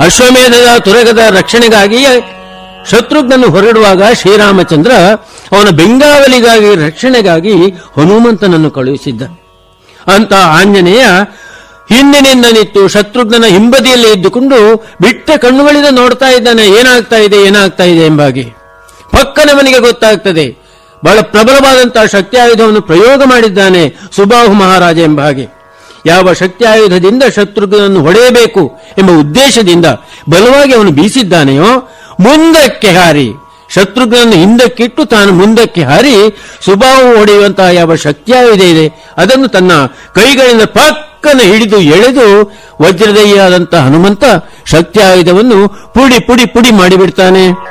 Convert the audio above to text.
ಅಶ್ವಮೇಧದ ತುರಗದ ರಕ್ಷಣೆಗಾಗಿಯೇ ಶತ್ರುಘ್ನನ್ನು ಹೊರಡುವಾಗ ಶ್ರೀರಾಮಚಂದ್ರ ಅವನ ಬೆಂಗಾವಲಿಗಾಗಿ ರಕ್ಷಣೆಗಾಗಿ ಹನುಮಂತನನ್ನು ಕಳುಹಿಸಿದ್ದ ಅಂತ ಆಂಜನೇಯ ಹಿಂದಿನಿಂದ ನಿಂತು ಶತ್ರುಘ್ನನ ಹಿಂಬದಿಯಲ್ಲಿ ಇದ್ದುಕೊಂಡು ಬಿಟ್ಟ ಕಣ್ಣುಗಳಿಂದ ನೋಡ್ತಾ ಇದ್ದಾನೆ ಏನಾಗ್ತಾ ಇದೆ ಏನಾಗ್ತಾ ಇದೆ ಎಂಬಾಗಿ ಪಕ್ಕನವನಿಗೆ ಗೊತ್ತಾಗ್ತದೆ ಬಹಳ ಪ್ರಬಲವಾದಂತಹ ಶಕ್ತಿ ಆಯುಧವನ್ನು ಪ್ರಯೋಗ ಮಾಡಿದ್ದಾನೆ ಸುಬಾಹು ಮಹಾರಾಜ ಎಂಬ ಹಾಗೆ ಯಾವ ಶಕ್ತಿ ಆಯುಧದಿಂದ ಶತ್ರುಘ್ನನ್ನು ಹೊಡೆಯಬೇಕು ಎಂಬ ಉದ್ದೇಶದಿಂದ ಬಲವಾಗಿ ಅವನು ಬೀಸಿದ್ದಾನೆಯೋ ಮುಂದಕ್ಕೆ ಹಾರಿ ಶತ್ರುಘ್ನನ್ನು ಹಿಂದಕ್ಕಿಟ್ಟು ತಾನು ಮುಂದಕ್ಕೆ ಹಾರಿ ಸುಬಾಹು ಹೊಡೆಯುವಂತಹ ಯಾವ ಶಕ್ತಿಯಾಯುಧ ಇದೆ ಅದನ್ನು ತನ್ನ ಕೈಗಳಿಂದ ಪಕ್ಕನ ಹಿಡಿದು ಎಳೆದು ವಜ್ರದಯ್ಯಾದಂತಹ ಹನುಮಂತ ಶಕ್ತಿಯಾಯುಧವನ್ನು ಪುಡಿ ಪುಡಿ ಪುಡಿ ಮಾಡಿಬಿಡ್ತಾನೆ